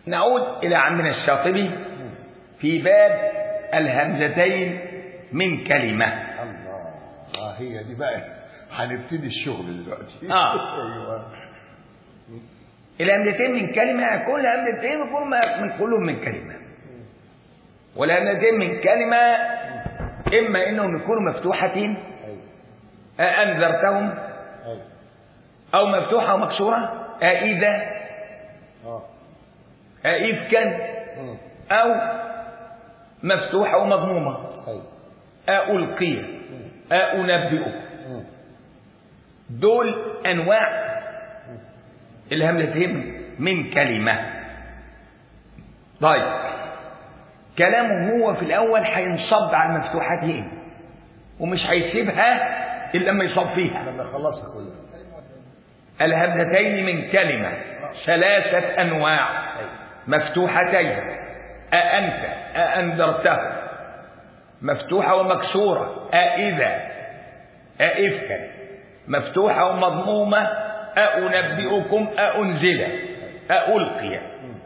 نعود إلى عمنا الشاطبي في باب الهمزتين من كلمة الله اه هي دي بقى هنبتدي الشغل دلوقتي آه. ايوه الهمزتين من كلمة كل همزتين كل ما من كلهم من كلمة والهمزتين من كلمة إما إنهم يكونوا مفتوحتين ايوه أأنذرتهم ايوه أو مفتوحة ومكسورة أإذا اه أإفكا مم. أو مفتوحة ومضمومة ايوه ألقي أنبئك مم. دول أنواع الهمزتين من كلمة طيب كلامه هو في الأول هينصب على المفتوحتين ومش هيسيبها إلا لما يصب فيها لما يخلصها كلها الهمزتين من كلمة ثلاثة أنواع مفتوحتين أأنت أأنذرته مفتوحة ومكسورة أإذا أإفكا مفتوحة ومضمومة أأنبئكم أأنزل أألقي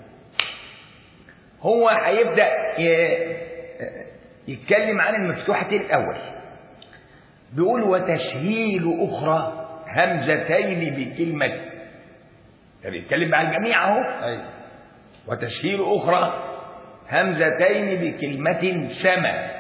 هو هيبدأ ي- يتكلم عن المفتوحتين الأول بيقول وتسهيل أخرى همزتين بكلمة ده بيتكلم مع الجميع أهو ايوه وتسهيل أخرى همزتين بكلمة سما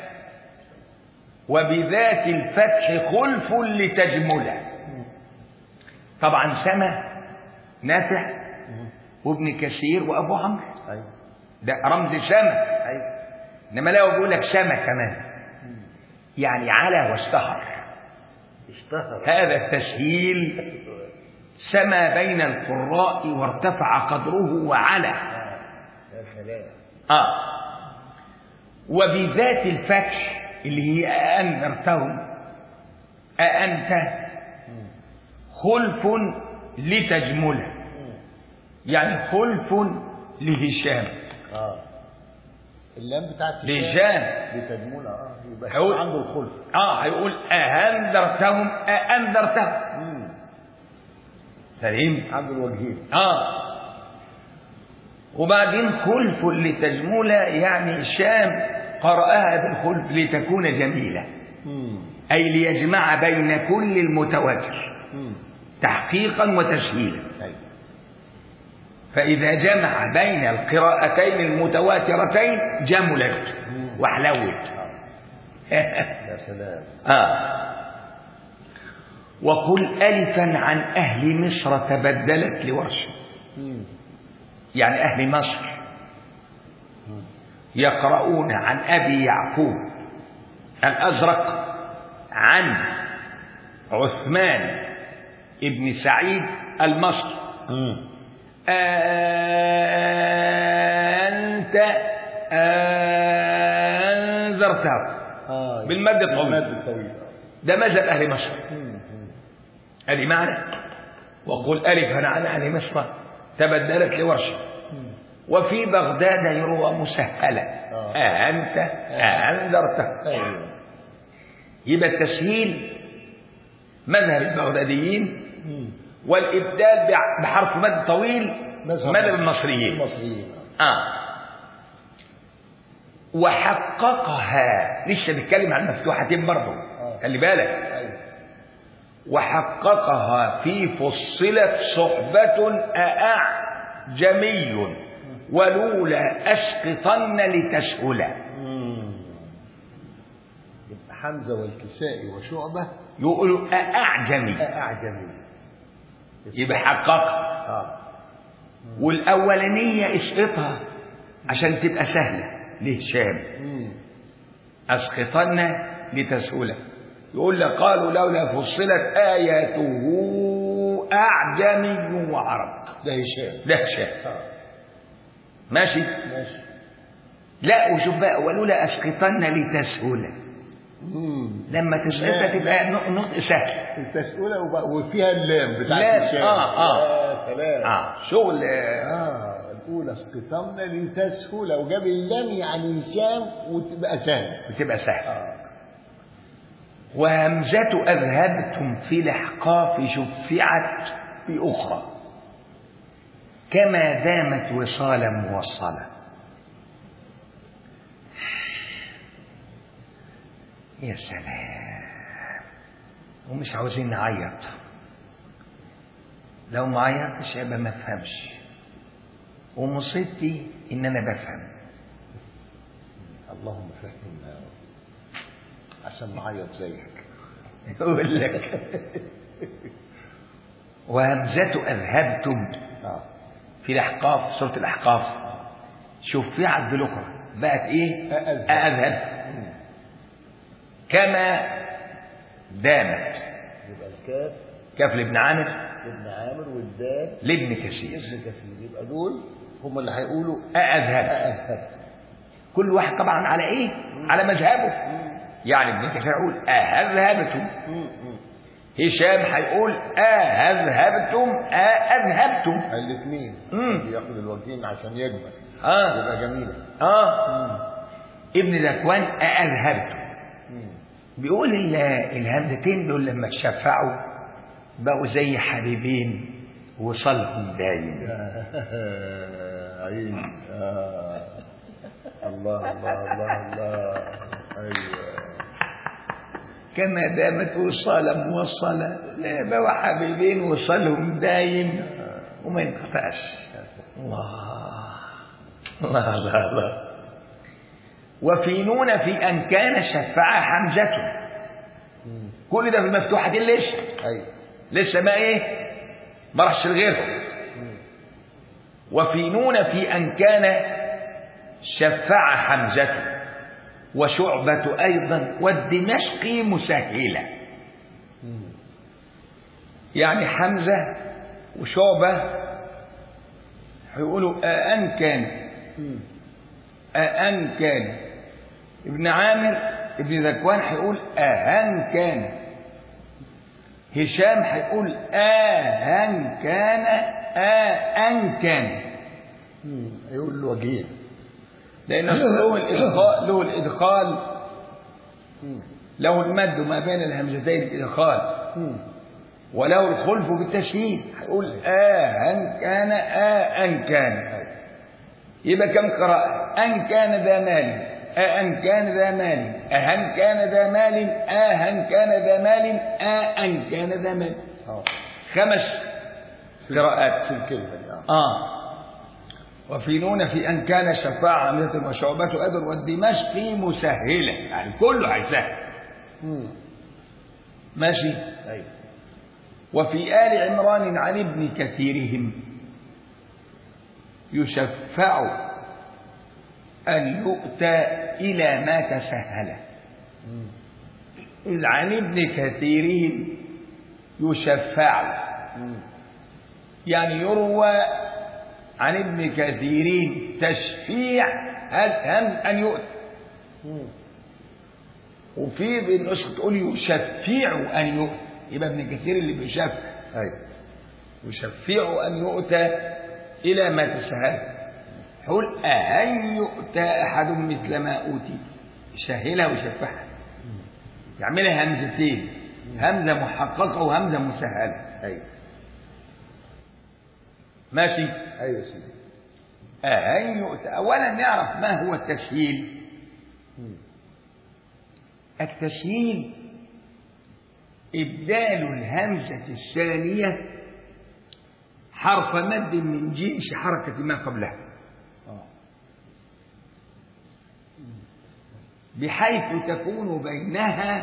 وبذات الفتح خلف لتجمله طبعا سما نافع وابن كثير وابو عمرو ايوه ده رمز سما ايوه انما لو بيقول لك سما كمان يعني على واشتهر اشتهر هذا التسهيل سما بين القراء وارتفع قدره وعلى يا سلام آه وبذات الفتح اللي هي أأنذرتهم أأنت خلف لتجمله يعني خلف لهشام اه اللام بتاعت لهشام بتجملها اه يبقى هقول- عنده الخلف اه هيقول أأنذرتهم أأنذرتهم مم. سليم عنده الوجهين اه وبعدين خلف لتجمله يعني هشام قرأها بالخلف لتكون جميلة مم. أي ليجمع بين كل المتواتر مم. تحقيقا وتسهيلا ايوه فإذا جمع بين القراءتين المتواترتين جملت وحلوت يا سلام آه وقل ألفا عن أهل مصر تبدلت لورش مم. يعني أهل مصر يقرؤون عن أبي يعقوب الأزرق عن عثمان ابن سعيد المصري مم. أنت أنذرته اه بالمد الطويل. بالمد الطويل ده مذهب أهل مصر مم. مم. هذه معنى وقل ألفا عن أهل مصر تبدلت لورشة وفي بغداد يروى مسهلة آه. أنت أنذرته ايوه يبقى التسهيل مذهب البغداديين مم. والإبدال بع- بحرف مد طويل مذهب مذهب مصر. المصريين المصريين آه وحققها لسه بيتكلم عن مفتوحتين برضه آه. خلي بالك ايوه وحققها في فصلت صحبة أأعجمي ولولا أسقطن لتسهلا مم. يبقى حمزه والكسائي وشعبه يقولوا أأعجمي اعجمي يبقى حققها اه والأولانية اسقطها عشان تبقى سهلة لهشام مم. أسقطن لتسهلا يقول لك قالوا لولا فصلت آياته أعجمي وعرب ده هشام ده هشام اه ماشي ماشي لا وشوف بقى ولولا أسقطن لتسهلا مم. لما تسقطها لا. تبقى نط- نطق سهل التسؤولة وب- وفيها اللام بتاعت لا، هشام آه، آه. يا سلام اه شغل آه، اه الاولى اسقطمنا لتسهل وجاب اللام يعني هشام وتبقى سهل بتبقى سهل اه وهمزة أذهبتم في الأحقاف شفعت بأخرى كما دامت وصالا موصلا يا سلام ومش عاوزين نعيط لو ما عيطتش يبقى ما افهمش ومصيبتي ان انا بفهم اللهم فهمنا يا رب عشان نعيط زيك يقول لك وهمزة أذهبتم اه في الأحقاف سورة الأحقاف شفعت بالأخرى بقت إيه؟ أأذهب. أذهب كما دامت يبقى الكاف كاف لابن عامر ابن عامر والدال لابن كثير ابن كثير يبقى دول هم اللي هيقولوا أذهب أأذهبت كل واحد طبعا على إيه؟ على مذهبه يعني ابن كثير يقول أهذهبتم هشام هيقول أهذهبتم أذهبتم الاثنين مم. بياخد الوجهين عشان يجمع آه يبقى جميلة آه ابن ذكوان أذهبتم مم. بيقول ال- الهمزتين دول لما اتشفعوا بقوا زي حبيبين وصلهم دايم عيني آه. الله الله الله الله ايوه كما دامت وصالا موصلا لا بقوا حبيبين وصلهم دايم وما ينقطعش الله الله الله الله وفي نون في أن كان شفع حمزة مم. كل ده في المفتوحة دي لسه ايوه لسه ما ايه ما راحش لغيرهم وفي نون في أن كان شفع حمزة وشعبة أيضا والدمشقي مسهلة مم. يعني حمزة وشعبة هيقولوا أن كان مم. أن كان ابن عامر ابن ذكوان هيقول أهن كان هشام هيقول آهن كان آن كان مم. يقول الوجهين لأن له الإدخال له الإدخال مم. له المد ما بين الهمزتين الإدخال مم. وله الخلف بالتشهيد هيقول آهن كان آن كان يبقى كم قراءة أن كان ذا مال أن كان ذا مال أهن كان ذا مال آهن كان ذا مال آن كان ذا مال اه خمس قراءات في الكلمة دي اه آه وفي نون في أن كان شفاعة مثل وشعبة أدر والدمشقي مسهلة يعني كله هيسهل مم. ماشي ايوه وفي آل عمران عن ابن كثيرهم يشفع أن يؤتى إلى ما تسهل مم. عن ابن كثيرهم يشفع مم. يعني يروى عن ابن كثير تشفيع هم أن يؤتى مم. وفي بالنسخة تقول يشفع أن يؤتى يبقى ابن كثير اللي بيشفع ايوه يشفع أن يؤتى إلى ما تسهل حول أهن يؤتى أحد مثل ما أوتي يسهلها ويشفعها يعملها همزتين همزة محققة وهمزة مسهلة ايوه ماشي ايوه سيدي أهن يؤتى أولا نعرف ما هو التسهيل مم. التسهيل إبدال الهمزة الثانية حرف مد من جنس حركة ما قبلها اه بحيث تكون بينها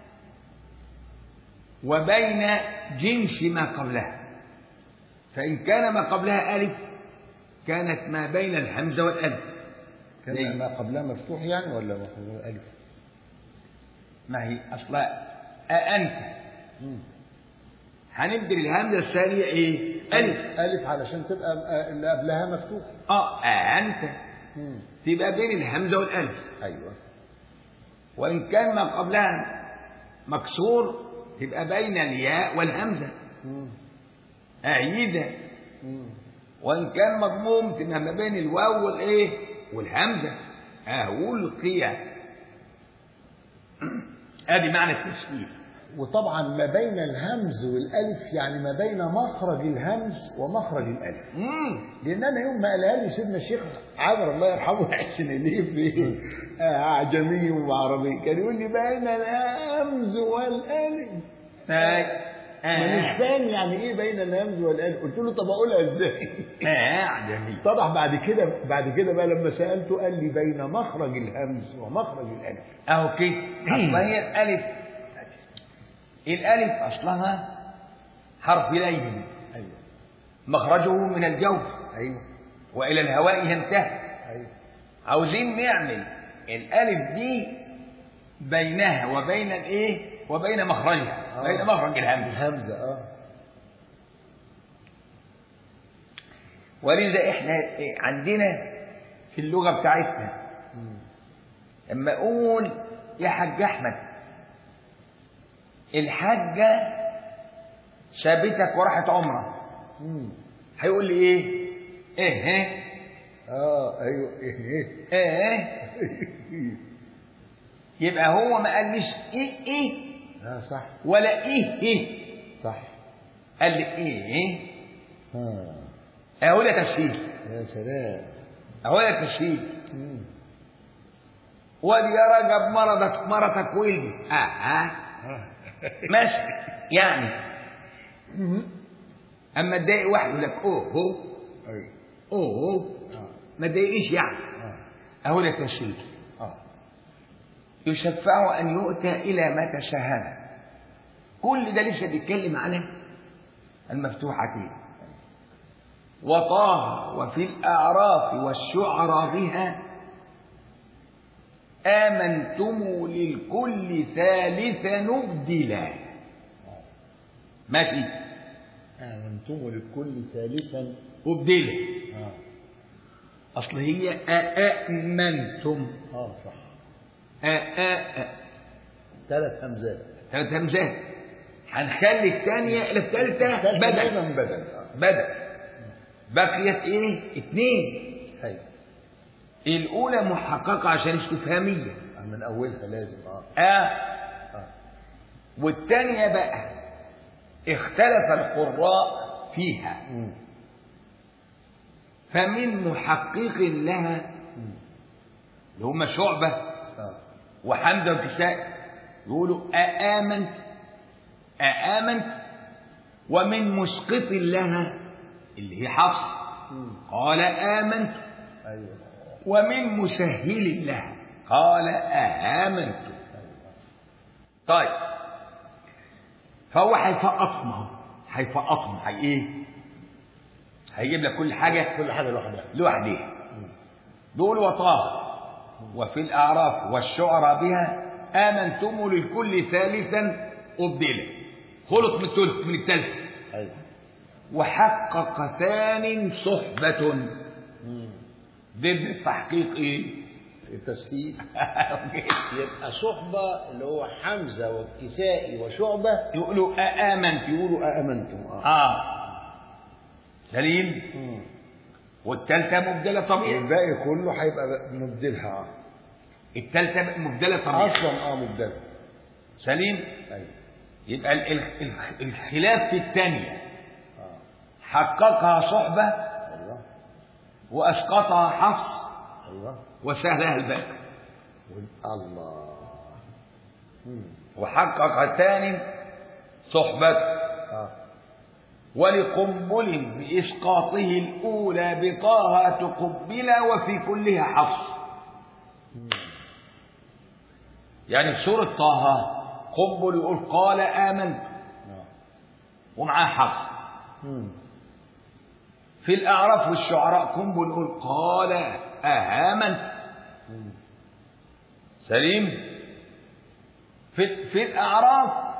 وبين جنس ما قبلها فإن كان ما قبلها ألف كانت ما بين الهمزة والألف كان ليه؟ ما قبلها مفتوح يعني ولا ما قبلها الف ما هي أصلا أأنت مم. هنبدل الهمزة الثانية إيه؟ ألف الف علشان تبقى آه، اللي قبلها مفتوح آه أأنت مم. تبقى بين الهمزة والألف ايوه وإن كان ما قبلها مكسور تبقى بين الياء والهمزة مم. أعيدة مم. وإن كان مضموم تبقى ما بين الواو والإيه والهمزة أهو القيا أدي معنى التسهيل وطبعا ما بين الهمز والالف يعني ما بين مخرج الهمز ومخرج الالف مم. لان انا يوم ما قالها لي سيدنا الشيخ عامر الله يرحمه يحسن اليه اعجمي وعربي كان يقول لي بين الهمز والالف آه. مانيش آه. فاهم يعني ايه بين الهمز والالف قلت له طب اقولها ازاي آه. جميل طبعا بعد كده بعد كده بقى لما سالته قال لي بين مخرج الهمز ومخرج الالف اهو كده اصلا هي الالف الالف اصلها حرف لين ايوه مخرجه من الجوف ايوه والى الهواء ينتهي ايوه عاوزين نعمل الالف دي بينها وبين الايه وبين مخرجها آه. بين مخرج الهمز الهمزه اه ولذا احنا إيه عندنا في اللغه بتاعتنا لما اقول يا حاج احمد الحاجه سابتك وراحت عمره مم. هيقول لي ايه ايه ايه اه ايوه ايه ايه ايه يبقى هو ما قاليش ايه ايه اه صح ولا ايه ايه صح قال لي ايه ايه ها اهو ده تسهيل يا سلام اهو ده تسهيل مم. وادي يا رجب مرضك مرتك ولدي اه اه ماشي يعني اما تضايق واحد يقول لك اوه هو ايوه اوه هو اه ما تضايقيش يعني اه اهو ده تسهيل اه يشفع ان يؤتى الى ما تشاهد كل ده لسه بيتكلم على المفتوحتين وطه وفي الأعراف والشعر بها آمنتم للكل ثالث نبدلا ماشي آمنتم للكل ثالثا أبدلا اه أصل هي آمنتم اه صح آ ثلاث همزات ثلاث همزات هنخلي الثانية إلى الثالثة بدل دايما بدل اه بدل بقيت إيه؟ اتنين ايوه الأولى محققة عشان استفهامية من اولها لازم اه آه اه والثانية بقى اختلف القراء فيها مم. فمن محقق لها مم. اللي هم شعبة اه وحمزة والكساء يقولوا أآمنت أآمنت ومن مسقط لها اللي هي حفص مم. قال آمنت ايوه ومن مسهل لها قال آمنت طيب فهو هيفقطهم اهو هيفقطهم هي ايه؟ هيجيب لك كل حاجة كل حاجه لوحدها لوحدها دول وطه وفي الأعراف والشعر بها آمنتم للكل ثالثا أبدلا خلط من الثلث من الثالث ايوه وحقق ثان صحبة مم. ضد التحقيق ايه؟ التسهيل يبقى صحبة اللي هو حمزة والكسائي وشعبة يقولوا آمنت يقولوا آمنتم اه اه سليم مم. والثالثة مبدلة طبيعي والباقي كله هيبقى مبدلها اه الثالثة مبدلة طبيعي اصلا اه مبدل سليم ايوه يبقى ال- ال- ال- الخلاف في الثانية اه حققها صحبة ايوه وأسقطها حفص ايوه وسهلها الباقي وال- الله مم. وحقق ثاني صحبة اه ولقنبل بإسقاطه الأولى بطاها تقبل وفي كلها حفص يعني في سورة طه قنبل يقول قال آمنت اه ومعاه حفص مم. في الأعراف والشعراء قنبل يقول قال آمنت مم. سليم في, في الأعراف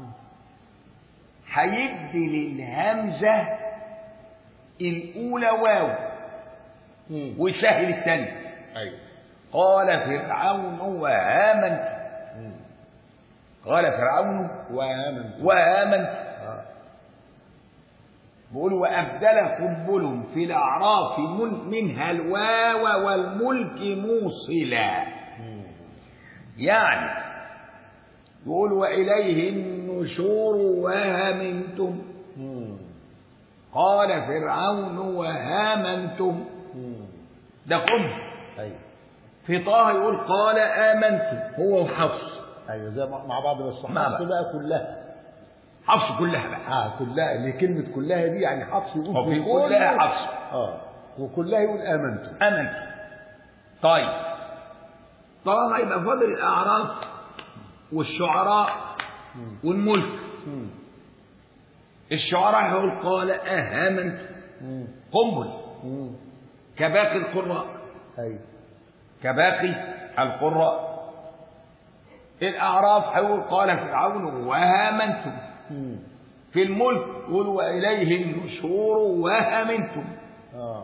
هيدي للهمزة الأولى واو مم. ويسهل الثانية ايوه قال فرعون وآمنت مم. قال فرعون وآمنتم وآمنت اه بيقول وأبدل قنبل في الأعراف من منها الواو والملك موصلا مم. يعني يقول وإليه النشور وهمنتم مم. قال فرعون وهامنتم مم. ده قم ايوه في طه يقول قال آمنتم هو وحفص ايوه زي مع مع بعض بس مع حفص بعض. بقى كلها حفص كلها بقى اه كلها اللي كلمه كلها دي يعني حفص يقول وفي كله. كلها حفص اه وكلها يقول امنتم آمنتم طيب طه يبقى فاضل الأعراف والشعراء والملك مم. الشعراء يقول قال آمنتم مم. قنبل مم. كباقي القراء ايوه كباقي القراء الأعراف هيقول قال فرعون وهامنتم مم. في الملك يقول وإليه النشور وهمنتم اه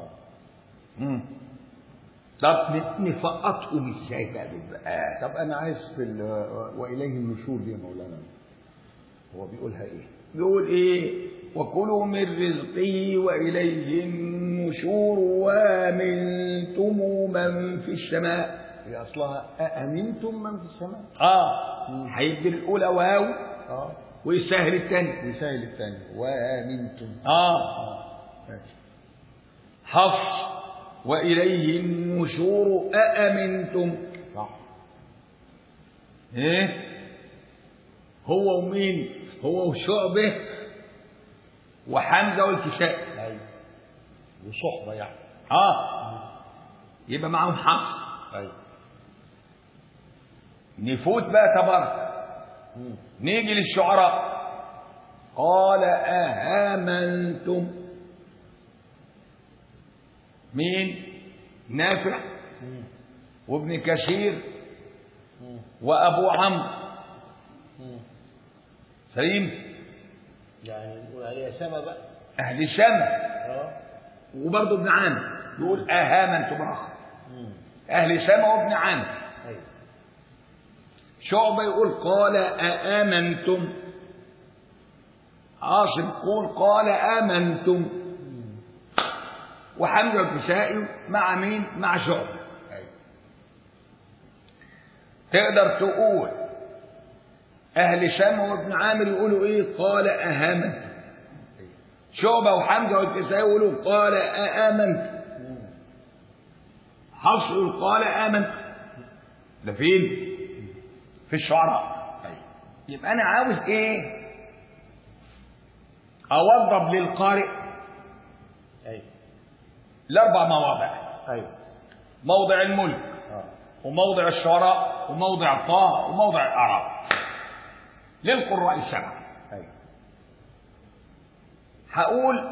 طب نفقطهم ازاي بقى بالبقى طب انا عايز في ال- واليه النشور دي يا مولانا هو بيقولها ايه بيقول ايه وكلوا من رزقه وإليه النشور وامنتم من في السماء هي اصلها أأمنتم من في السماء اه هيدي الأولى واو اه ويسهل الثاني مثال الثاني وآمنتم اه ماشي حفص وإليه النشور أأمنتم صح ايه هو ومين هو وشعبه وحمزة والكساء ايوه وصحبه يعني اه يبقى معاهم حفص ايوه نفوت بقى تبارك مم. نيجي للشعراء قال أهامنتم مين نافع مم. وابن كثير مم. وأبو عمرو مم. سليم يعني نقول عليها سما بقى أهل سما اه وبرضه ابن عامر يقول أهامنتم آخر مم. أهل سما وابن عامر ايوه شعبة يقول قال أآمنتم عاصم يقول قال آمنتم وحمزة الكسائي مع مين؟ مع شعبة ايوه تقدر تقول أهل سما وابن عامر يقولوا إيه؟ قال أهامنتم ايوه شعبة وحمزة والكسائي يقولوا قال آمنتم مم. حفص يقول قال آمنتم ده فين؟ في الشعراء ايوه يبقى أنا عاوز إيه؟ أوضب للقارئ ايوه الأربع مواضع ايوه موضع الملك اه وموضع الشعراء وموضع طه وموضع الأعراب للقراء السبعة ايوه هقول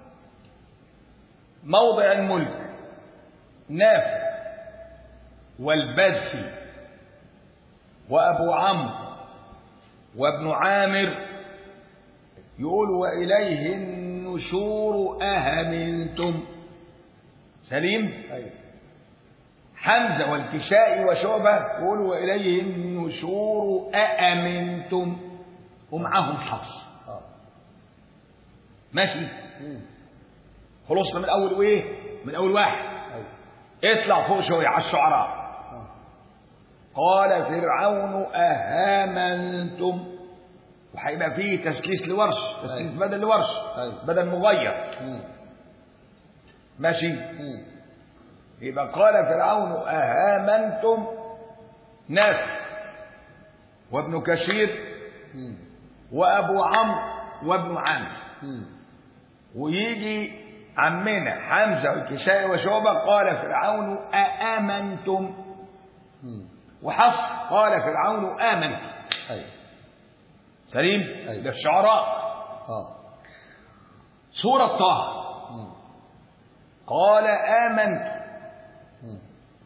موضع الملك نافع والبزي وأبو عمرو وابن عامر يقول وإليه النشور أهمنتم سليم ايوه حمزة والكسائي وشعبة يقولوا وإليه النشور أأمنتم ومعهم حفص اه ماشي مم. خلصنا من أول وإيه من أول واحد ايوه اطلع فوق شوية على الشعراء اه قال فرعون أهامنتم وهيبقى فيه تسليس لورش تسليس أيوة. بدل لورش أيوة. بدل مغير مم. ماشي مم. يبقى قال فرعون أهامنتم ناس وابن كثير مم. وأبو عمرو وابن عامر مم. ويجي عمنا حمزة والكسائي وشعبة قال فرعون أآمنتم مم. وحفص قال فرعون آمنتم ايوه سليم أيوة. ده الشعراء اه سورة طه مم. قال آمنت مم.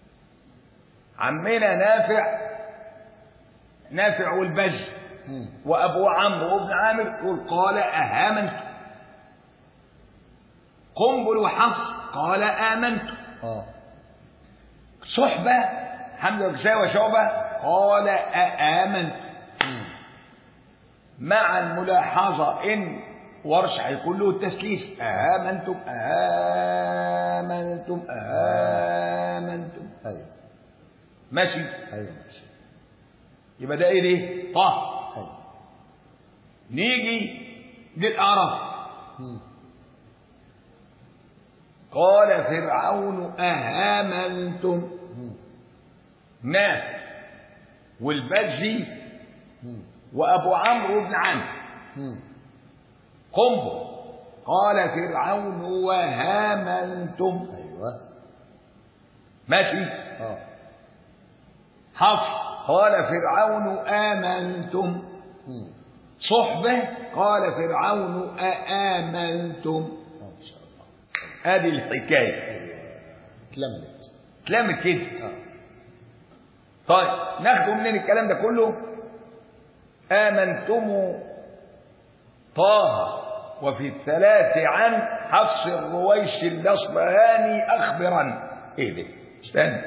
عمنا نافع نافع والبج مم. وأبو عمرو وابن عامر يقول قال أهامنت قنبل وحفص قال آمنت اه صحبة حمزة والكسائي وشعبة قال أآمنت مم. مع الملاحظة إن ورش هيكون له التسليس آمنتم آمنتم آمنتم ايوه ماشي ايوه ماشي يبقى ده ايه ده طه أيوة. نيجي للأعراف مم. قال فرعون أهامنتم مم. ناس والبجي مم. وأبو عمرو بن عمرو مم. قنبل قال فرعون وهامنتم أيوة ماشي اه حفص قال فرعون آمنتم مم. صحبة قال فرعون أآمنتم آه، ما شاء الله هذه الحكاية اتلمت اتلمت كده اه طيب ناخده منين الكلام ده كله آمنتم طه وفي الثلاث عن حفص الرويش الأصبهاني أخبرا إيه ده استنى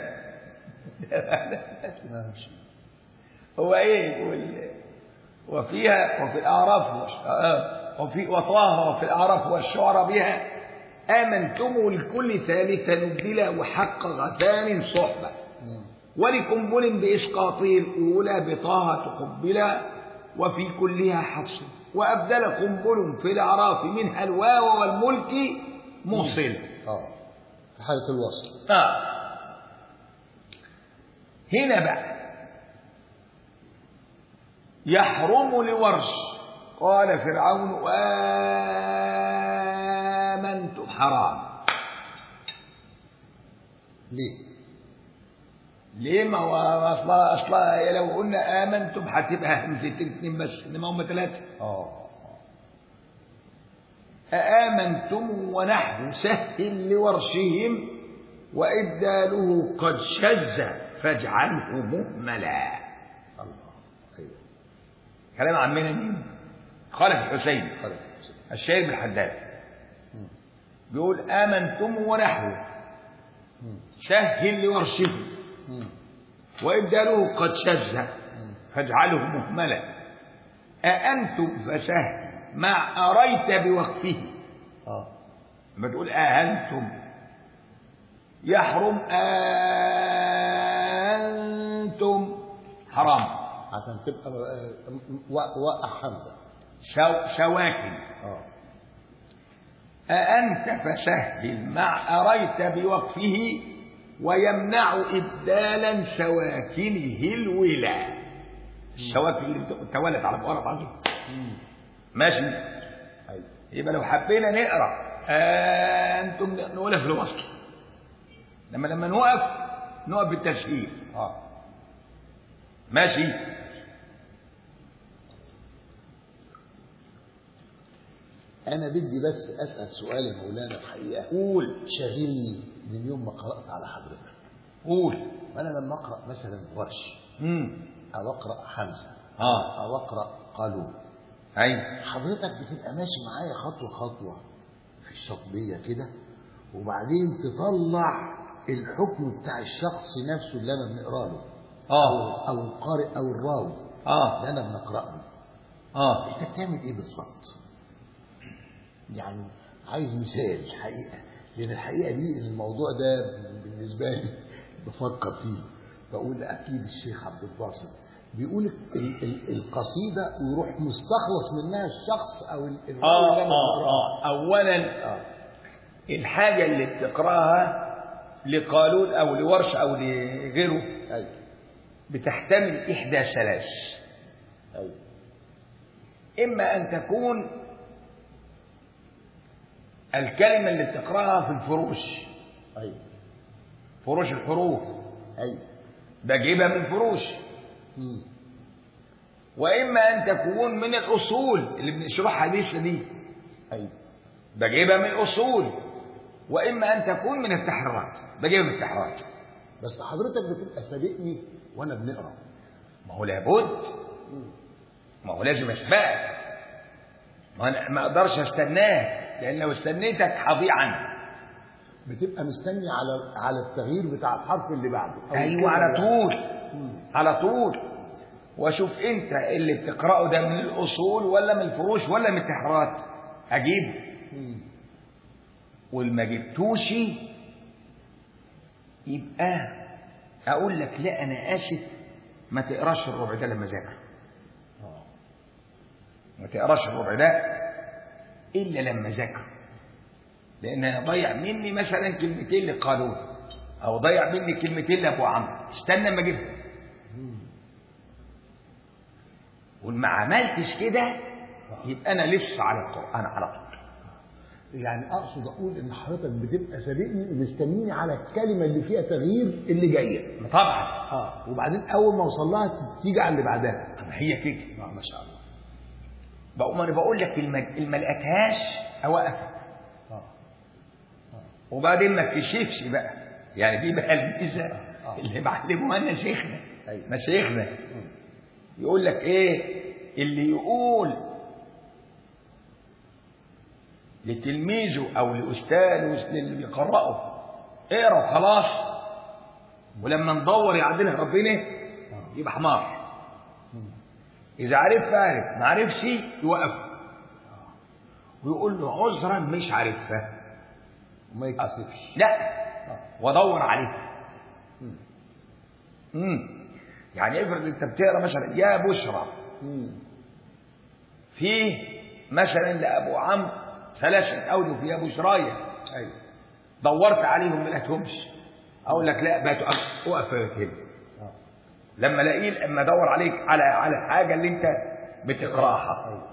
ماشي هو إيه يقول وفيها وفي الأعراف والش- آه، وفي وطه وفي الأعراف والشعر بها آمنتم لكل ثالثة نبدل وحق غثان صحبة مم. ولقنبل بإسقاطه الأولى بطه تقبلا وفي كلها حفص وأبدل قنبل في الأعراف منها الواو والملك موصل اه في حالة الوصل آه. هنا بقى يحرم لورش قال فرعون آمنت حرام ليه؟ ليه ما هو اصلا اصلا لو قلنا امنتم هتبقى همزتين اتنين بس انما هم ثلاثه اه أآمنتم ونحو سهل لورشهم وإبداله قد شذ فاجعله مهملا الله ايوه كلام عمنا مين؟ خالد الحسين خالد الشاعر بالحداد مم. بيقول آمنتم ونحو مم. سهل لورشهم مم. وإبداله قد شذ مم. فاجعله مهملا أأنتم فسهل مع أريت بوقفه اه لما تقول أهنتم يحرم أنتم حرام عشان تبقى آه، و- وقع حمزة شو شواكن اه أأنت فسهل مع أريت بوقفه ويمنع إبدالا سواكنه الولا السواكن اللي بت- تولت على بقرة بعض ماشي ايوه يبقى لو حبينا نقرا أنتم نقولها في الوصل لما لما نوقف نوقف بالتسهيل اه ماشي انا بدي بس اسال سؤال يا مولانا الحقيقه قول شاغلني من يوم ما قرات على حضرتك قول وانا لما اقرا مثلا ورش امم او اقرا حمزه اه او اقرا قالون ايوه حضرتك بتبقى ماشي معايا خطوه خطوه في الشطبيه كده وبعدين تطلع الحكم بتاع الشخص نفسه اللي انا بنقرا له اه او القارئ او الراوي اه اللي انا بنقرا له اه انت بتعمل ايه بالظبط يعني عايز مثال حقيقه لان الحقيقه دي الموضوع ده بالنسبه لي بفكر فيه بقول اكيد الشيخ عبد الباسط بيقول ال- ال- القصيده ويروح مستخلص منها الشخص او ال- الراوي اه اللي أنا اه بقراه. اه اولا اه الحاجه اللي بتقراها لقالون او لورش او لغيره ايوه بتحتمل احدى ثلاث ايوه اما ان تكون الكلمه اللي بتقراها في الفروش ايوه فروش الحروف ايوه بجيبها من الفروش مم. واما ان تكون من الاصول اللي بنشرحها لسه دي ايوه بجيبها من الاصول واما ان تكون من التحريرات بجيبها من التحريرات بس حضرتك بتبقى سابقني وانا بنقرا ما هو لابد ما هو لازم اسبقك ما انا ما اقدرش استناه لان لو استنيتك هضيع عنك بتبقى مستني على على التغيير بتاع الحرف اللي بعده أو ايوه الكلمة على اللي بعده. طول على طول واشوف انت اللي بتقراه ده من الاصول ولا من الفروش ولا من التحريرات اجيب مم. والما جبتوش يبقى اقول لك لا انا اسف ما تقراش الربع ده لما ذاكر اه ما تقراش الربع ده الا لما ذاكر لان ضيع مني مثلا كلمتين لقانون او ضيع مني كلمتين لابو عمرو استنى اما اجيبهم وما عملتش كده يبقى انا لسه على القران على طول يعني اقصد اقول ان حضرتك بتبقى سابقني ومستنيني على الكلمه اللي فيها تغيير اللي جايه طبعا اه وبعدين اول ما اوصل لها تيجي على اللي بعدها طب هي كده اه ما شاء الله بقوم انا بقول لك الم- الما لقيتهاش اوقفك اه وبعدين ما تكشفش بقى يعني دي بقى الميزه آه. اللي معلموها لنا شيخنا أيوة. مشايخنا يقول لك ايه اللي يقول لتلميذه او لاستاذه اللي بيقرأه اقرا خلاص ولما ندور يعدلها ربنا يبقى حمار اذا عرف عرف ما عرفش يوقف ويقول له عذرا مش عارفها وما يتكسفش لا وادور عليها امم يعني افرض انت بتقرا مثلا يا بشرى مم. فيه مثلا لابو عمرو ثلاثه اوجه في يا بشرايه ايوه دورت عليهم ما لقيتهمش اقول لك لا بقى تقف اقف كده اه لما الاقيه لما ادور عليك على على الحاجه اللي انت بتقراها ايوه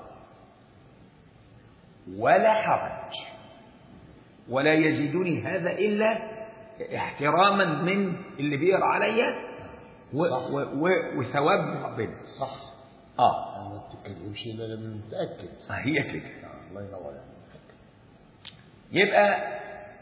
ولا حرج ولا يزيدني هذا الا احتراما من اللي بيقرا عليا و- صح. و- و- وثواب من ربنا صح اه يعني ما بتتكلمش الا لما متاكد هي كده آه، الله ينور عليك يبقى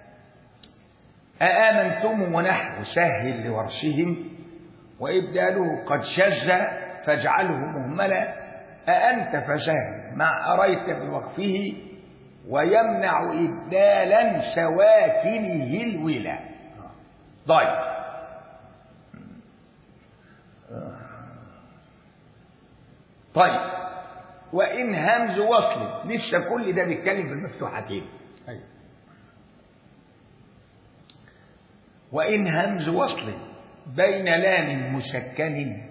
أآمنتم ونحو سهل لورشهم وإبداله قد شذ فاجعله مهملا أأنت فسهل مع أريت بوقفه ويمنع إبدالا سواكنه الولا طيب طيب وإن همز وصل لسه كل ده بيتكلم في المفتوحتين ايوه وإن همز وصل بين لام مسكن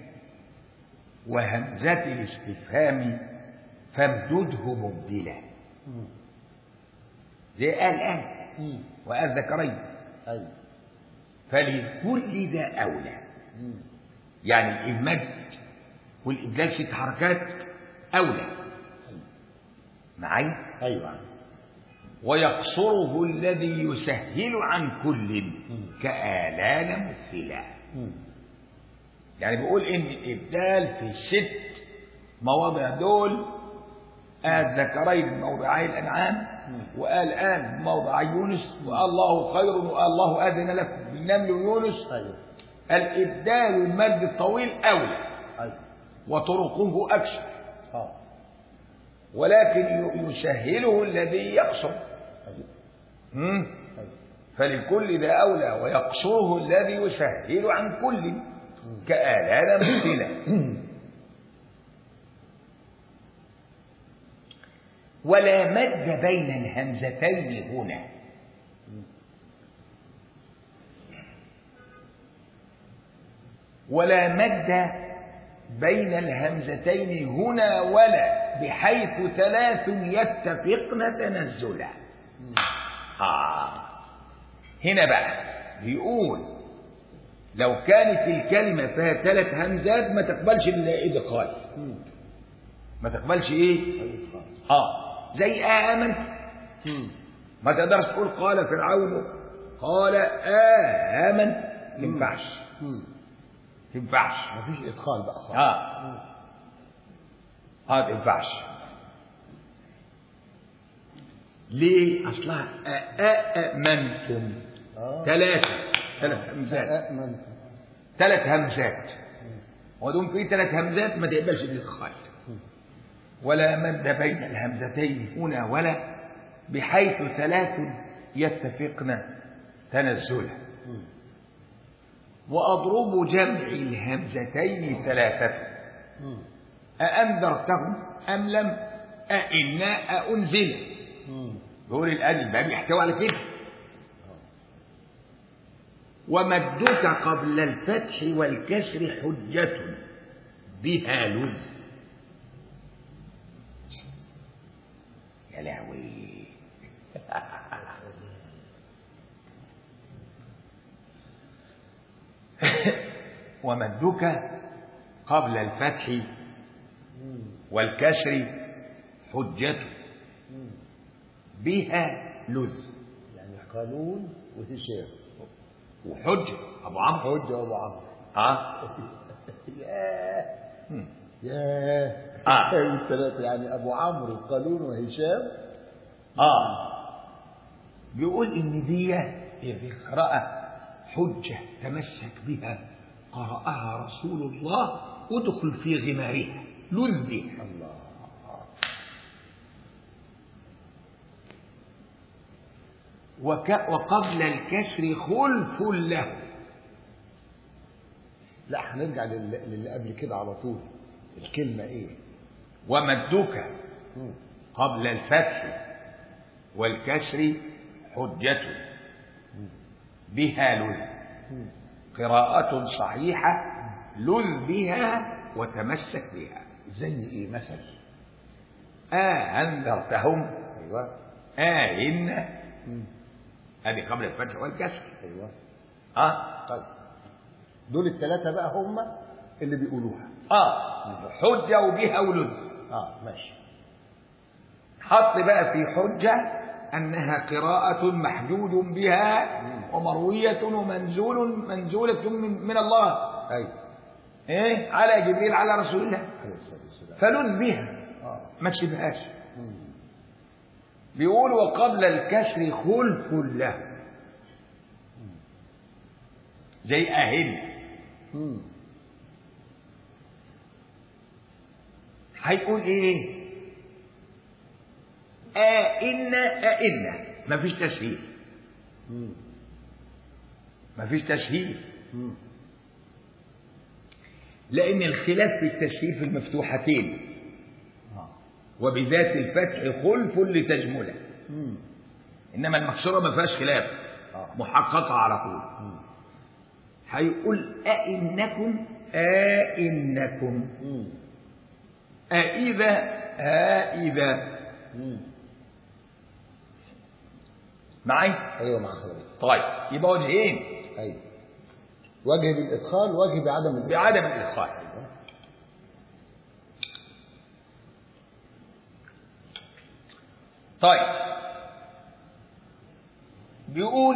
وهمزة الاستفهام فامدده مبدلا مم. زي قال الآن مم. وقال ذكرين ايوه فلكل ده أولى مم. يعني المد والإبدال ست حركات أولى ايوه معي ايوه ويقصره الذي يسهل عن كل مم. كآلان مثلا مم. يعني بيقول ان الابدال في الست مواضع دول قال ذكرين موضعي الانعام مم. وقال ان موضع يونس وقال الله خير وقال الله اذن لكم بالنمل ويونس ايوه الابدال المد الطويل اولى ايوه وطرقه اكثر اه ولكن ي- يسهله الذي يقصر ايوه مم. ايوه فلكل ذا اولى ويقصره الذي يسهل عن كل كآلان مثلا ولا مد بين الهمزتين هنا ولا مد بين الهمزتين هنا ولا بحيث ثلاث يتفقن تنزلا آه. هنا بقى بيقول لو كانت الكلمة فيها ثلاث همزات ما تقبلش الإدخال مم. ما تقبلش إيه؟ ايوه خالص. آه زي آمنت مم. ما تقدرش تقول قال فرعون قال آمن ما ينفعش مم. تنفعش مفيش ادخال بقى خالص اه مم. اه ما تنفعش ليه اصلها آمنتم اه ثلاثة ثلاث همزات أأمنت ثلاث همزات ودوم في ثلاث همزات ما تقبلش الادخال ولا مد بين الهمزتين هنا ولا بحيث ثلاث يتفقن تنزلا مم. وأضرب جمع الهمزتين ثلاثة مم. أأنذرتهم أم لم أئنا أأنزل مم. يقول الآن الباب يحتوي على كده ومدك قبل الفتح والكسر حجة بها لذ يا لهوي ومدك قبل الفتح والكسر حجته بها لذ يعني قانون وهشام وحجة أبو عمرو حجة أبو عمرو اه ياه مم. ياه آه. الثلاثة يعني أبو عمرو قانون وهشام اه بيقول ان دي هي في قراءة حجة تمسك بها قرأها رسول الله ادخل في غمارها لذ بها الله وك وقبل الكسر خلف له لا هنرجع لل- للي قبل كده على طول الكلمة إيه؟ ومدك مم. قبل الفتح والكسر حجته بها لذ مم. قراءة صحيحة لذ بها وتمسك بها زي إيه مثل؟ آه أنذرتهم أيوه آه إن مم. هذه قبل الفتح والكسر أيوه آه طيب دول الثلاثة بقى هم اللي بيقولوها آه حجة وبها ولذ اه ماشي حط بقى في حجة أنها قراءة محجوج بها ومروية ومنزول منزولة من, من الله ايوه إيه على جبريل على رسول الله عليه الصلاة والسلام فلذ بها اه ما تسيبهاش مم. بيقول وقبل الكسر خلف له زي أهل مم. هيقول ايه آئن آئن مفيش تسهيل مم. مفيش تسهيل مم. لأن الخلاف في التسهيل في المفتوحتين اه وبذات الفتح خلف لتجمله مم. إنما المكسورة ما فيهاش خلاف آه. محققة على طول مم. هيقول أئنكم أئنكم مم. أإذا أإذا مم. معي ايوه مع حضرتك طيب يبقى وجهين ايوه وجه بالادخال وجه بعدم الادخال بعدم الإدخال طيب بيقول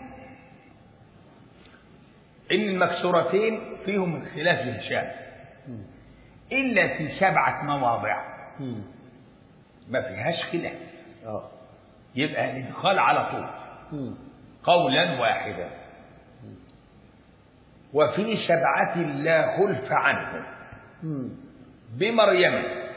إن المكسورتين فيهم الخلاف لهشام مم. إلا في سبعة مواضع مم. ما فيهاش خلاف اه يبقى الإدخال على طول مم. قولا واحدا وفي سبعة لا خلف عنه مم. بمريم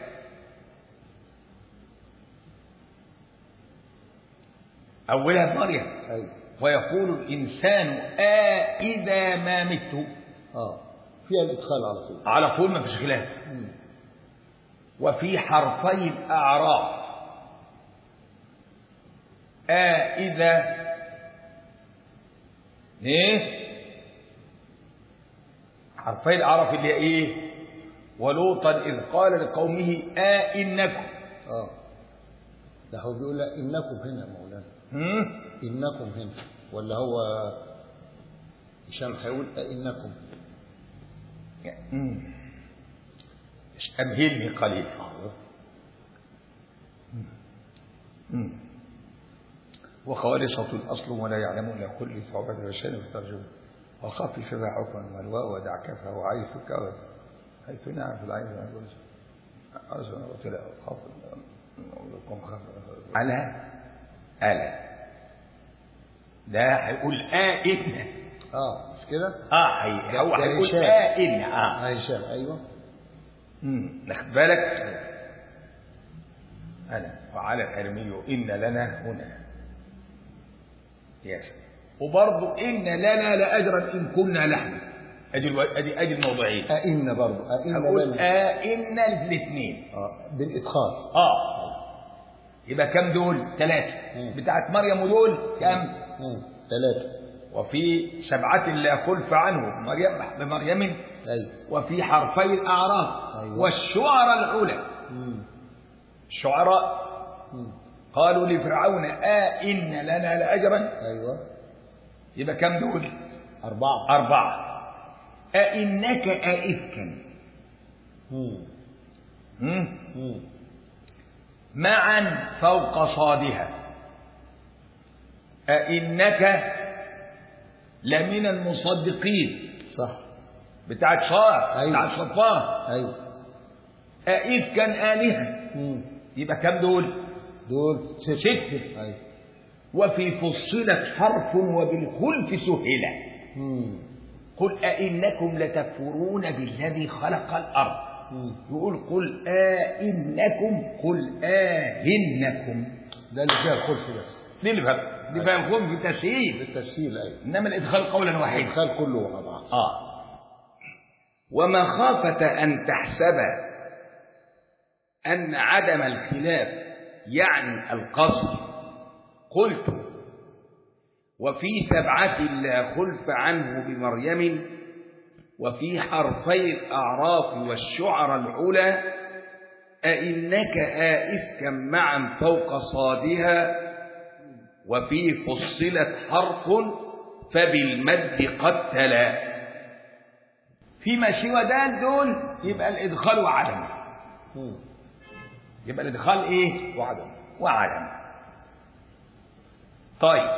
أولها بمريم ايوه ويقول الإنسان آ إذا ما مت اه فيها الادخال على طول على طول ما فيش خلاف مم. وفي حرفي الأعراف آ إذا إيه حرفي الأعراف اللي هي إيه ولوطا إذ قال لقومه آ إنكم اه ده هو بيقول لا انكم هنا يا مولانا هم؟ انكم هنا ولا هو هشام هيقول انكم مم. استمهلني قليلا مم. وخالصة الأصل ولا يعلمون كل ثعبة وشان وترجمة وخف شبه حكما والواء ودع كفه وعيث كوث حيث نعم في العين أرسل وتلا خف على ألا ده هيقول آئن اه مش كده اه هي- هو ده هيقول هشام. آئن اه آه هشام ايوه مم. ناخد بالك أنا وعلى الحرمي إن لنا هنا يا سلام وبرضه إن لنا لأجرا إن كنا نحن أدي الو... أدي أدي الموضوعين أئن برضه أئن أقول بل آه إن الاثنين اه بالادخال آه يبقى كم دول؟ ثلاثة مم. بتاعت مريم ودول كم؟ مم. ثلاثة وفي سبعة لا خلف عنه مريم بمريم ايوه وفي حرفي الأعراف أيوة. والشعر العلى مم. الشعراء مم. قالوا لفرعون آه إن لنا لأجرا ايوه يبقى كم دول أربعة أربعة أئنك أئفكا مم. مم؟ مم. معا فوق صادها أئنك لمن المصدقين صح بتاعت صار أيوة. بتاعت صفاه ايوه أئفكا آلهة مم. يبقى كم دول دول ست ست. ايوه وفي فصلت حرف وبالخلف سهلا مم. قل أئنكم لتكفرون بالذي خلق الأرض مم. يقول قل آئنكم قل آهنكم ده اللي فيها الخلف بس دي اللي فهم دي فيها الخلف في التسهيل بالتسهيل ايوه إنما الإدخال قولا واحدا الادخال كله مع بعض آه ومخافة أن تحسب أن عدم الخلاف يعني القصد قلت وفي سبعة لا خلف عنه بمريم وفي حرفي الأعراف والشعر العلا أئنك آئفكا معا فوق صادها وفي فصلت حرف فبالمد قد تلا فيما سوى ده دول يبقى الإدخال وعدم مم. يبقى الإدخال إيه وعدم وعدم طيب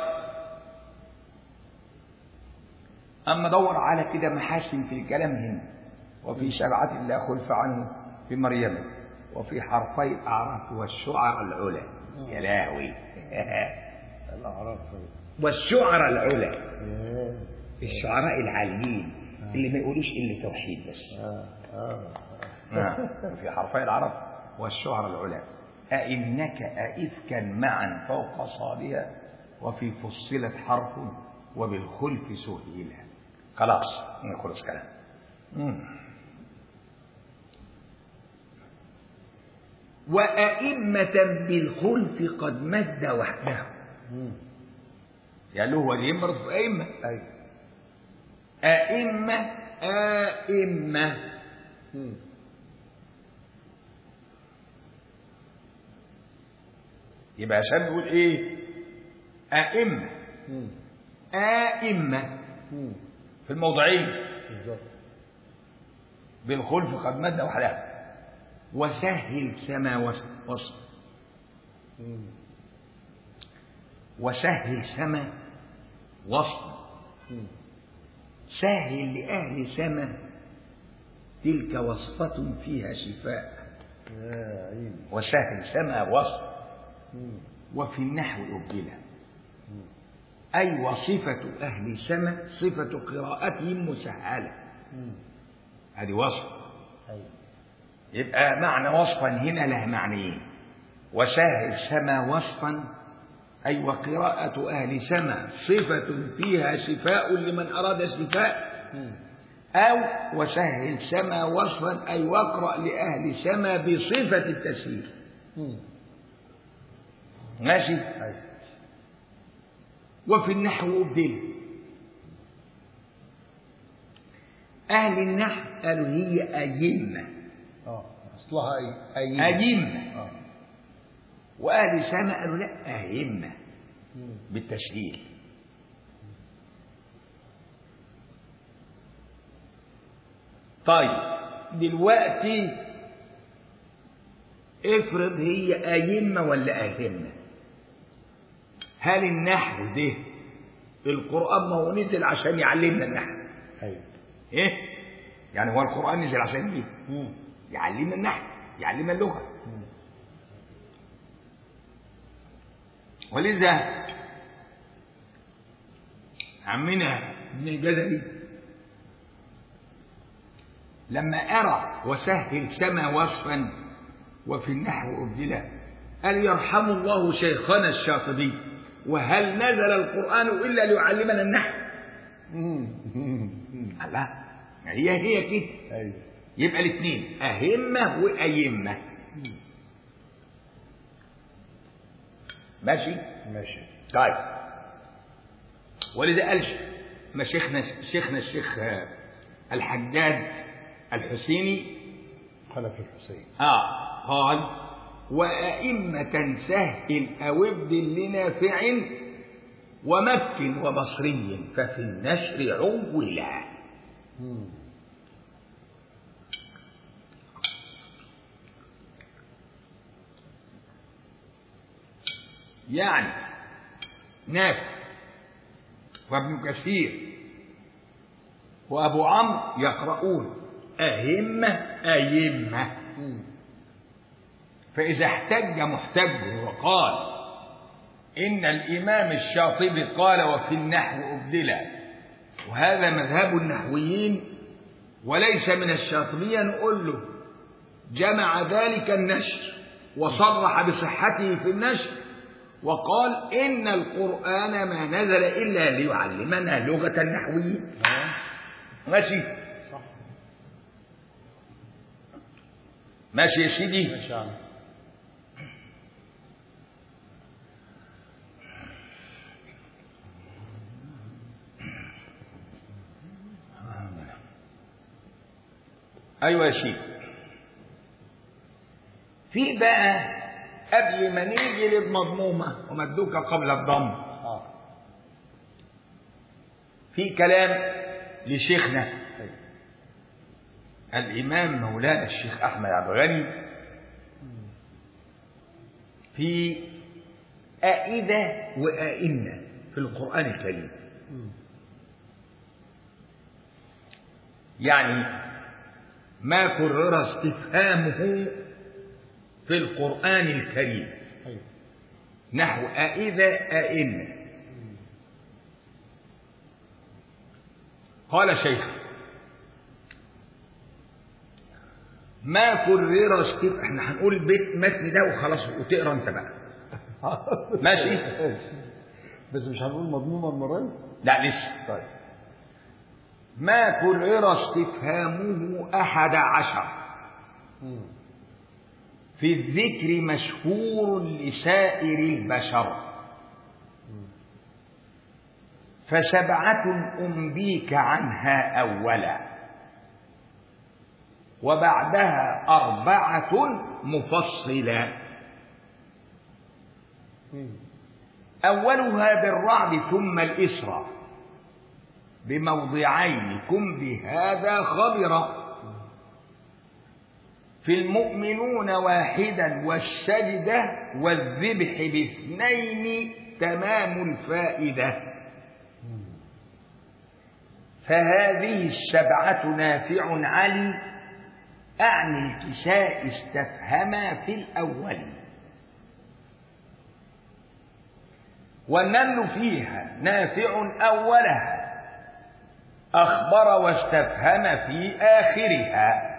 أما دور على كده محاسن في الكلام هنا وفي سبعة لا خلف عنه في مريم وفي حرفي الأعراف والشعر العلا يا لاوي الاعراف والشعر العلا ياه. الشعراء العاليين اللي ما يقولوش إلا توحيد بس اه اه نعم في حرفي العرب والشعر العلا أئنك أئفكا معا فوق صادها وفي فصلت حرف وبالخلف سهيلا خلاص خلص كلام مم. وأئمة بالخلف قد مد وحده مم. يعني هو اليمرض في أئمة ايوه أئمة أئمة مم. يبقى عشان نقول ايه أئمة مم. أئمة مم. في الموضعين بالظبط بالخلف قد مد وحدها وسهل سما وس- وصف مم. وسهل سما وصف مم. سهل لأهل سما تلك وصفة فيها شفاء يا عيني وسهل سما وصف مم. وفي النحو أبدلة أي وصفة أهل سما صفة قراءتهم مسهلة مم. هذه وصف ايوه يبقى معنى وصفا هنا له معنيين وسهل سما وصفا أي وقراءة أهل سما صفة فيها شفاء لمن أراد شفاء مم. أو وسهل سما وصفا أي واقرأ لأهل سما بصفة التسهيل مم. ماشي ايوه وفي النحو أبدل أهل النحو قالوا هي أيمة اه اصلها اي اي أيمة اه وأهل سما قالوا لا أئمة مم. بالتسهيل طيب دلوقتي افرض هي أئمة ولا أهمة هل النحو ده القرآن ما هو نزل عشان يعلمنا النحو ايوه ايه يعني هو القرآن نزل عشان ايه مم. يعلمنا النحو يعلمنا اللغة مم. ولذا عمنا ابن الجزري لما أرى وسهل سما وصفا وفي النحو أبدلا قال يرحم الله شيخنا الشاطبي وهل نزل القرآن إلا ليعلمنا النحو مم. مم. الله هي هي كده ايوه يبقى الاثنين أهمة وأيمة ماشي ماشي طيب ولذا قالش مشيخنا شيخنا الشيخ آه، الحجاج الحسيني خلف الحسين آه قال وأئمة سهل أو ابدل لنافع ومكن وبصري ففي النشر عولا مم. يعني نافع وابن كثير وأبو عمرو يقرؤون أئمة أئمة مم. فإذا احتج محتج وقال إن الإمام الشاطبي قال وفي النحو أبدلا وهذا مذهب النحويين وليس من الشاطبية نقول له جمع ذلك النشر وصرح بصحته في النشر وقال إن القرآن ما نزل إلا ليعلمنا لغة النحويين آه. ماشي صح ماشي يا سيدي ماشي يا عم. ايوه يا سيدي في بقى قبل ما نيجي للمضمومه ومدوك قبل الضم اه في كلام لشيخنا أيوة. الامام مولانا الشيخ احمد عبد الغني في أئدة وأئنة في القرآن الكريم مم. يعني ما كرر استفهامه في القرآن الكريم أيوة. نحو أئذا أئن قال شيخ ما كرر استف احنا هنقول البيت متن ده وخلاص وتقرا انت بقى ماشي. ماشي بس مش هنقول مضمومة المرة دي؟ لا لسه طيب ما كرر استفهامه أحد عشر مم. في الذكر مشهور لسائر البشر فسبعة أنبيك عنها أولا وبعدها أربعة مفصلا مم. أولها بالرعد ثم الإسراء بموضعين كن بهذا خبرا في المؤمنون واحدا والسجدة والذبح باثنين تمام الفائدة فهذه السبعة نافع علي أعني الكساء استفهما في الأول والنمل فيها نافع أولها أخبر واستفهم في آخرها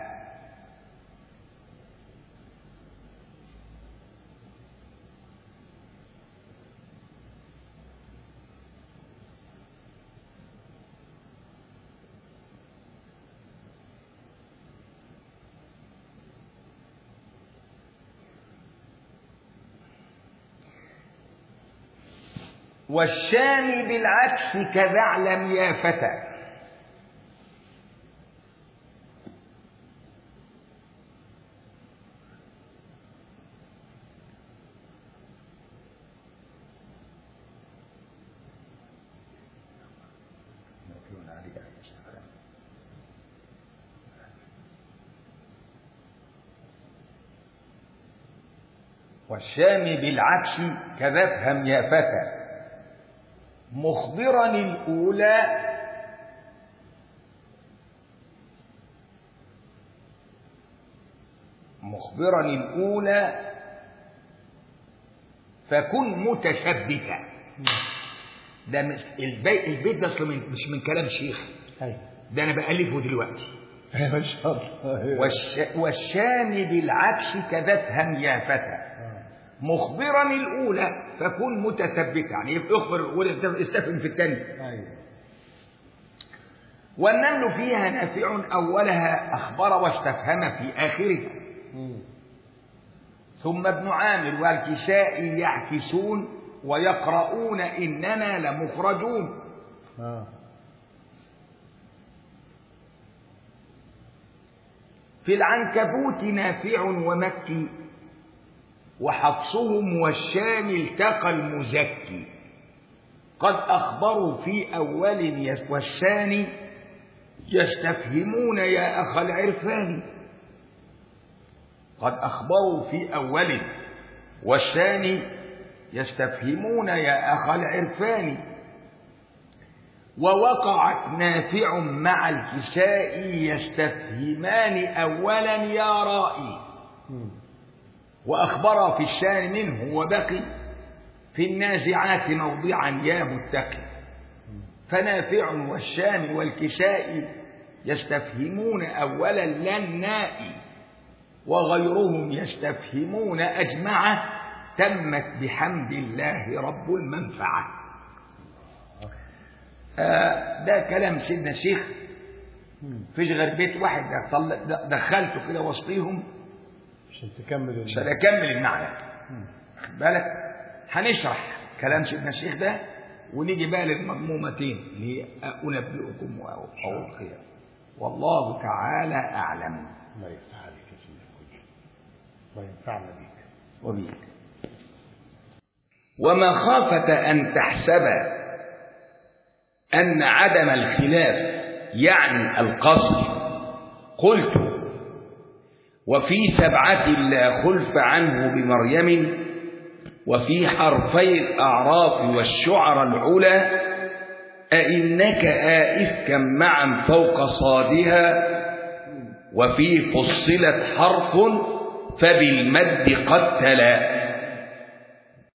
والشام بالعكس كذا اعلم يا فتى والشام بالعكس كذا افهم يا فتى مخبرا الأولى مخبرا الأولى فكن متثبتا ده مش البيت, البيت ده اصلا من- مش من كلام شيخ أيوة ده انا بألفه دلوقتي ما شاء الله والش... والشام بالعكس كذا افهم يا فتى آه. مخبرا الأولى فكن متثبتا يعني اخبر الأولى استفهم في الثانية أيوة والنمل فيها نافع أولها أخبر واستفهم في آخرها مم. ثم ابن عامر والكساء يعكسون ويقرؤون إننا لمخرجون آه في العنكبوت نافع ومكي وحفصهم والشام التقى المزكي قد أخبروا في أول يس- والثاني يستفهمون يا أخ العرفان قد أخبروا في أول والثاني يستفهمون يا أخ العرفان ووقعت نافع مع الكساء يستفهمان أولا يا رائي وأخبر في الشان منه وبقي في النازعات موضعا يا متقي فنافع والشام والكساء يستفهمون أولا للناء وغيرهم يستفهمون أجمعه تمت بحمد الله رب المنفعة آه ده كلام سيدنا الشيخ فيش غير بيت واحد طل- دخلته كده وسطيهم عشان تكمل عشان اكمل المعنى خد بالك هنشرح كلام سيدنا الشيخ ده ونيجي بقى للمضمومتين اللي هي انبئكم او الخير والله تعالى اعلم الله يفتح عليك يا سيدي الكل الله ينفعنا بيك وبيك ومخافة أن تحسب أن عدم الخلاف يعني القصر قلت وفي سبعة لا خلف عنه بمريم وفي حرفي الأعراف والشعر العلا أئنك آئفكا معا فوق صادها وفي فصلت حرف فبالمد قد تلا